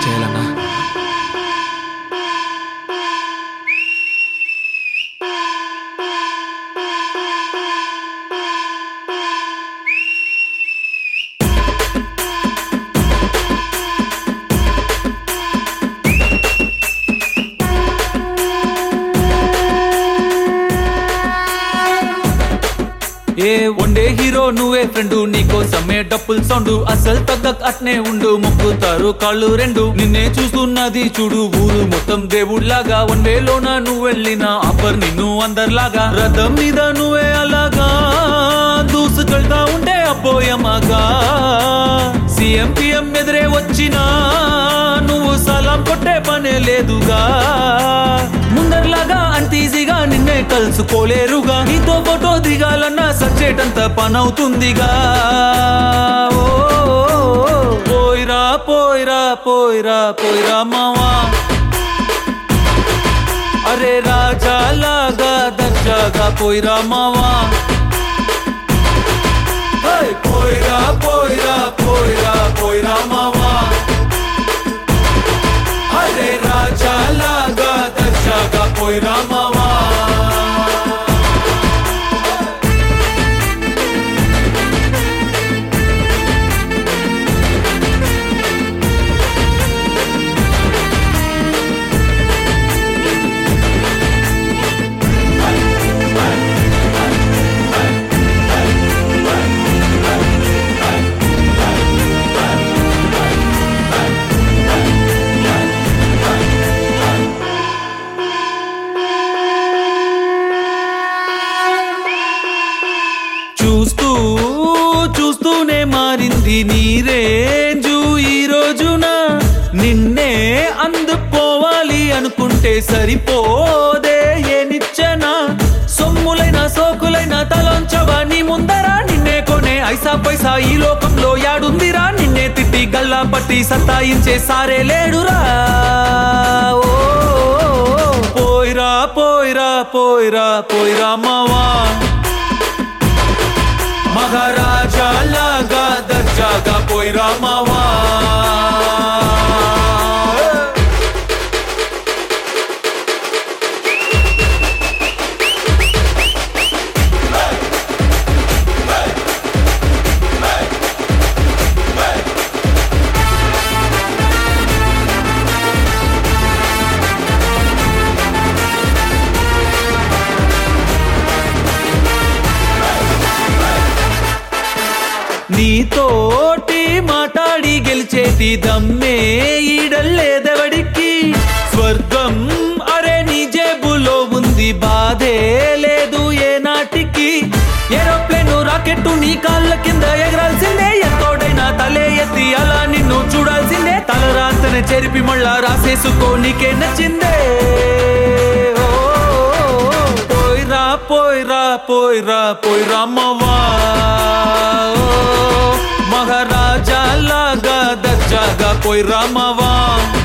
చేయాలన్నా ఏ ఉండే హీరో నువ్వే ఫ్రెండు నీకోసమే డప్పుల్ సౌండ్ అసలు తగ్గక్ అట్నే ఉండు మొక్కుతారు కాళ్ళు రెండు నిన్నే చూస్తున్నది చూడు ఊరు మొత్తం దేవుళ్లాగా వన్వేలోన నువ్వు వెళ్ళిన ఆఫర్ నిన్ను అందరిలాగా రథం మీద నువ్వే అలాగా దూసుకెళ్తా ఉంటే అపోయమాగా సీఎం పిఎం ఎదురే వచ్చినా నువ్వు సలాం కొట్టే పనే లేదుగా ముందర్లాగా అంత ఈజీగా నిన్నే కలుసుకోలేరుగా నీతో ఫోటో దిగాలన్నా సచ్చేటంత పనవుతుందిగా ఓ, పోయిరా పోయిరా పోయిరా పోయిరా మావా అరే రాజాలాగా దర్జాగా పోయిరా మావా హే, పోయిరా పోయిరా పోయిరా పోయిరా మావా అరే రాజాలాగా దర్జాగా పోయిరా మావా చూస్తూ చూస్తూనే మారింది నీ రేంజు ఈ రోజున నిన్నే అందుకోవాలి అనుకుంటే సరిపోదే ఏ నిచ్చెన సొమ్ములైన సోకులైన తలంచవా నీ ముందర నిన్నే కొనే ఐసా పైసా ఈ లోకంలో యాడుందిరా నిన్నే తిట్టి గల్లా పట్టి సత్తాయించే సారే లేడురా ఓ పోయిరా పోయిరా పోయిరా పోయిరా మావా మహారాజా లాగా దర్జాగా పోయిరా మావా నీతోటి మాట్లాడి గెలిచేటి దమ్మే ఈడల్లేదెవడికి స్వర్గం అరే నీ జేబులో ఉంది బాధే లేదు ఏ నాటికి ఏరోప్లేన్ రాకెట్ నీ కాళ్ళ కింద ఎగరాల్సిందే ఎంతోడైనా తలే ఎత్తి అలా నిన్ను చూడాల్సిందే తలరాతన చెరిపి మళ్ళా రాసేసుకో నీకే నచ్చిందే ఓ, పోయిరా పోయిరా పోయిరా పోయిరా అమ్మవా మహారాజా లాగా దర్జాగా పోయిరా మావా